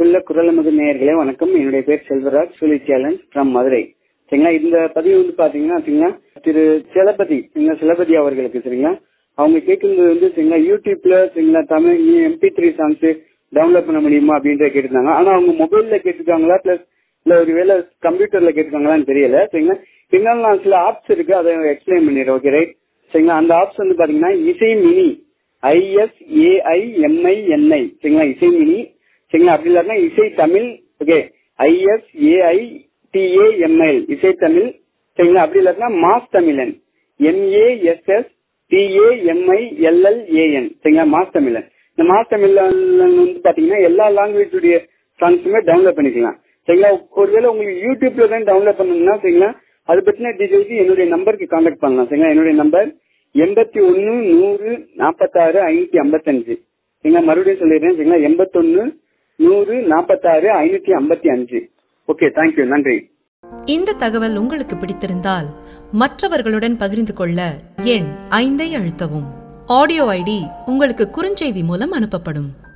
அன்புள்ள குரலமது நேயர்களே வணக்கம் என்னுடைய பேர் செல்வராஜ் சுலி சேலஞ்ச் ஃப்ரம் மதுரை சரிங்களா இந்த பதிவு வந்து பாத்தீங்கன்னா சரிங்களா திரு செலபதி சரிங்களா செலபதி அவர்களுக்கு சரிங்களா அவங்க கேட்கும்போது வந்து சரிங்களா யூடியூப்ல சரிங்களா Tamil MP three songs download பண்ண முடியுமா அப்படின்றத கேட்டிருந்தாங்க ஆனா அவங்க மொபைல்ல கேட்டிருக்காங்களா பிளஸ் இல்ல ஒருவேளை கம்ப்யூட்டர்ல கேட்டிருக்காங்களான்னு தெரியல சரிங்களா இருந்தாலும் நான் சில ஆப்ஸ் இருக்கு அதை எக்ஸ்பிளைன் பண்ணிடுறேன் ஓகே ரைட் சரிங்களா அந்த ஆப்ஸ் வந்து பாத்தீங்கன்னா இசை மினி ஐஎஸ்ஏஐஎம்ஐஎன்ஐ சரிங்களா இசை மினி சரிங்களா அப்படி இல்லாட்டினா இசை தமிழ் ஓகே ஐஎஸ்ஏஐ டிஏஎம்எல் இசை தமிழ் சரிங்களா அப்படி இல்லாட்டினா மாஸ் தமிழன் எம்ஏஎஸ்எஸ் டிஏஎம்ஐஎல்எல்ஏஎன் சரிங்களா மாஸ் தமிழன் இந்த மாஸ் தமிழன் வந்து பாத்தீங்கன்னா எல்லா லாங்குவேஜுடைய சாங்ஸுமே டவுன்லோட் பண்ணிக்கலாம் சரிங்களா ஒருவேளை உங்களுக்கு யூடியூப்ல தான் டவுன்லோட் பண்ணணும்னா சரிங்களா அது பத்தின டீடைல்ஸ் என்னுடைய நம்பருக்கு கான்டாக்ட் பண்ணலாம் சரிங்களா என்னுடைய நம்பர் எண்பத்தி ஒன்னு நூறு நாற்பத்தாறு ஐநூத்தி ஐம்பத்தஞ்சு சரிங்களா மறுபடியும் சொல்லிடுறேன் சரிங்களா எண்பத்தொன்னு நூறு நாற்பத்தாறு ஐநூத்தி ஐம்பத்தி அஞ்சு ஓகே தேங்க்யூ நன்றி இந்த தகவல் உங்களுக்கு பிடித்திருந்தால் மற்றவர்களுடன் பகிர்ந்து கொள்ள எண் ஐந்தை அழுத்தவும் ஆடியோ ஐடி உங்களுக்கு குறுஞ்செய்தி மூலம் அனுப்பப்படும்